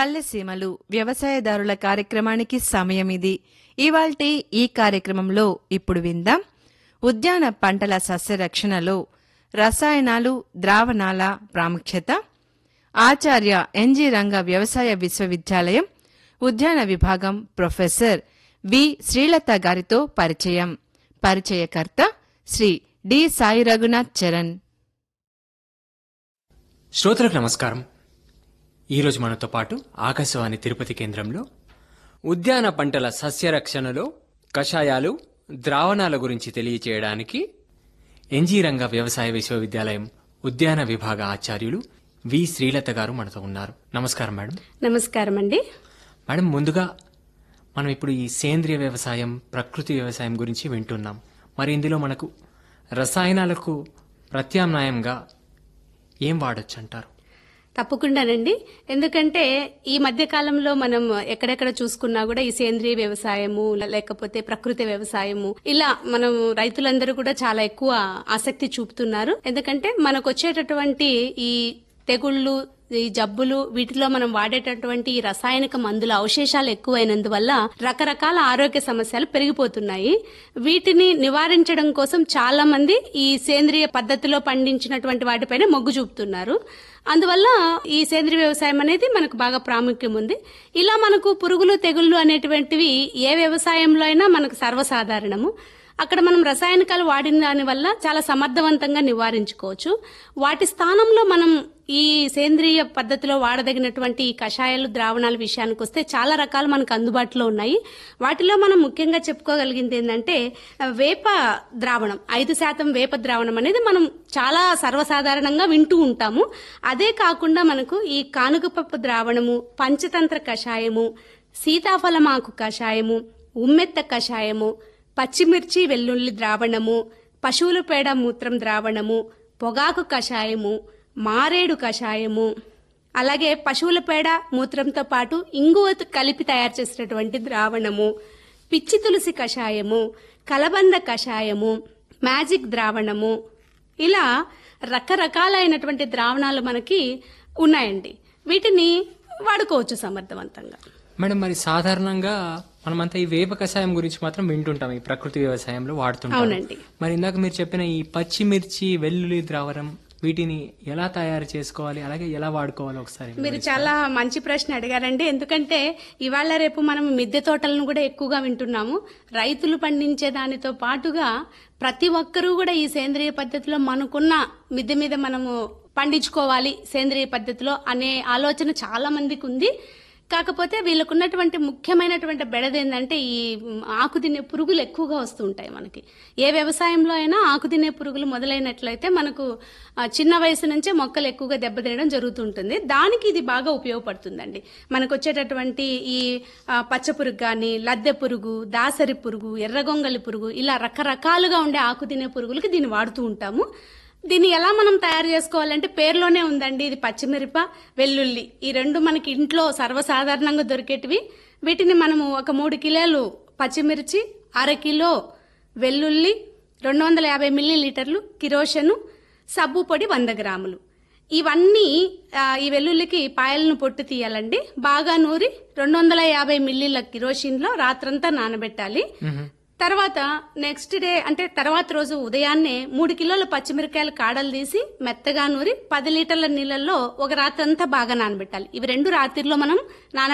పల్లె సీమలు వ్యవసాయదారుల కార్యక్రమానికి సమయం ఇది ఇవాల్టి ఈ కార్యక్రమంలో ఇప్పుడు విందాం ఉద్యాన పంటల సస్యరక్షణలో రసాయనాలు ద్రావణాల ప్రాముఖ్యత ఆచార్య ఎన్జి రంగ వ్యవసాయ విశ్వవిద్యాలయం ఉద్యాన విభాగం ప్రొఫెసర్ వి శ్రీలత గారితో పరిచయం పరిచయకర్త శ్రీ డి సాయి రఘునాథ్ చరణ్ శ్రోతలకు నమస్కారం ఈరోజు మనతో పాటు ఆకాశవాణి తిరుపతి కేంద్రంలో ఉద్యాన పంటల సస్యరక్షణలో కషాయాలు ద్రావణాల గురించి తెలియచేయడానికి ఎన్జీ రంగ వ్యవసాయ విశ్వవిద్యాలయం ఉద్యాన విభాగ ఆచార్యులు వి శ్రీలత గారు మనతో ఉన్నారు నమస్కారం మేడం నమస్కారం అండి మేడం ముందుగా మనం ఇప్పుడు ఈ సేంద్రియ వ్యవసాయం ప్రకృతి వ్యవసాయం గురించి వింటున్నాం మరి ఇందులో మనకు రసాయనాలకు ప్రత్యామ్నాయంగా ఏం వాడొచ్చు అంటారు తప్పకుండానండి ఎందుకంటే ఈ మధ్య కాలంలో మనం ఎక్కడెక్కడ చూసుకున్నా కూడా ఈ సేంద్రియ వ్యవసాయము లేకపోతే ప్రకృతి వ్యవసాయము ఇలా మనం రైతులందరూ కూడా చాలా ఎక్కువ ఆసక్తి చూపుతున్నారు ఎందుకంటే మనకు వచ్చేటటువంటి ఈ తెగుళ్ళు ఈ జబ్బులు వీటిలో మనం వాడేటటువంటి ఈ రసాయనిక మందుల అవశేషాలు ఎక్కువైనందువల్ల రకరకాల ఆరోగ్య సమస్యలు పెరిగిపోతున్నాయి వీటిని నివారించడం కోసం చాలా మంది ఈ సేంద్రియ పద్ధతిలో పండించినటువంటి వాటిపైన మొగ్గు చూపుతున్నారు అందువల్ల ఈ సేంద్రియ వ్యవసాయం అనేది మనకు బాగా ప్రాముఖ్యం ఉంది ఇలా మనకు పురుగులు తెగుళ్ళు అనేటువంటివి ఏ వ్యవసాయంలో అయినా మనకు సర్వసాధారణము అక్కడ మనం రసాయనికాలు వాడిన దాని వల్ల చాలా సమర్థవంతంగా నివారించుకోవచ్చు వాటి స్థానంలో మనం ఈ సేంద్రియ పద్ధతిలో వాడదగినటువంటి ఈ కషాయాలు ద్రావణాల విషయానికి వస్తే చాలా రకాలు మనకు అందుబాటులో ఉన్నాయి వాటిలో మనం ముఖ్యంగా చెప్పుకోగలిగింది ఏంటంటే వేప ద్రావణం ఐదు శాతం వేప ద్రావణం అనేది మనం చాలా సర్వసాధారణంగా వింటూ ఉంటాము అదే కాకుండా మనకు ఈ కానుగపప్పు ద్రావణము పంచతంత్ర కషాయము సీతాఫలమాకు కషాయము ఉమ్మెత్త కషాయము పచ్చిమిర్చి వెల్లుల్లి ద్రావణము పశువుల పేడ మూత్రం ద్రావణము పొగాకు కషాయము మారేడు కషాయము అలాగే పశువుల పేడ మూత్రంతో పాటు ఇంగువతో కలిపి తయారు చేసినటువంటి ద్రావణము పిచ్చి తులసి కషాయము కలబంద కషాయము మ్యాజిక్ ద్రావణము ఇలా రకరకాలైనటువంటి ద్రావణాలు మనకి ఉన్నాయండి వీటిని వాడుకోవచ్చు సమర్థవంతంగా మేడం మరి సాధారణంగా మనమంతా ఈ వేప కషాయం గురించి మాత్రం వింటుంటాం ఈ ప్రకృతి వ్యవసాయంలో వాడుతుంటాం అవునండి మరి ఇందాక మీరు చెప్పిన ఈ పచ్చిమిర్చి వెల్లుల్లి ద్రావణం వీటిని ఎలా తయారు చేసుకోవాలి అలాగే ఎలా వాడుకోవాలి ఒకసారి మీరు చాలా మంచి ప్రశ్న అడిగారండి ఎందుకంటే ఇవాళ రేపు మనం మిద్దె తోటలను కూడా ఎక్కువగా వింటున్నాము రైతులు పండించే దానితో పాటుగా ప్రతి ఒక్కరూ కూడా ఈ సేంద్రియ పద్ధతిలో మనకున్న మిద్దె మీద మనము పండించుకోవాలి సేంద్రియ పద్ధతిలో అనే ఆలోచన చాలా మందికి ఉంది కాకపోతే వీళ్ళకున్నటువంటి ముఖ్యమైనటువంటి బెడద ఏంటంటే ఈ ఆకు తినే పురుగులు ఎక్కువగా వస్తూ ఉంటాయి మనకి ఏ వ్యవసాయంలో అయినా ఆకు తినే పురుగులు మొదలైనట్లయితే మనకు ఆ, చిన్న వయసు నుంచే మొక్కలు ఎక్కువగా దెబ్బతినడం జరుగుతుంటుంది దానికి ఇది బాగా ఉపయోగపడుతుందండి మనకు వచ్చేటటువంటి ఈ ఆ, పచ్చ పురుగు కానీ లద్దె పురుగు దాసరి పురుగు ఎర్రగొంగలి పురుగు ఇలా రకరకాలుగా ఉండే ఆకు తినే పురుగులకి దీన్ని వాడుతూ ఉంటాము దీన్ని ఎలా మనం తయారు చేసుకోవాలంటే పేరులోనే ఉందండి ఇది పచ్చిమిరప వెల్లుల్లి ఈ రెండు మనకి ఇంట్లో సర్వసాధారణంగా దొరికేటివి వీటిని మనము ఒక మూడు కిలోలు పచ్చిమిర్చి అర కిలో వెల్లుల్లి రెండు వందల యాభై మిల్లీ లీటర్లు కిరోషను సబ్బు పొడి వంద గ్రాములు ఇవన్నీ ఆ, ఈ వెల్లుల్లికి పాయలను పొట్టు తీయాలండి బాగా నూరి రెండు వందల యాభై మిల్లీల కిరోషిన్లో రాత్రంతా నానబెట్టాలి తర్వాత నెక్స్ట్ డే అంటే తర్వాత రోజు ఉదయాన్నే మూడు కిలోల పచ్చిమిరకాయల కాడలు తీసి మెత్తగా నూరి పది లీటర్ల నీళ్ళల్లో ఒక రాత్రంతా బాగా నానబెట్టాలి ఇవి రెండు రాత్రిలో మనం నాన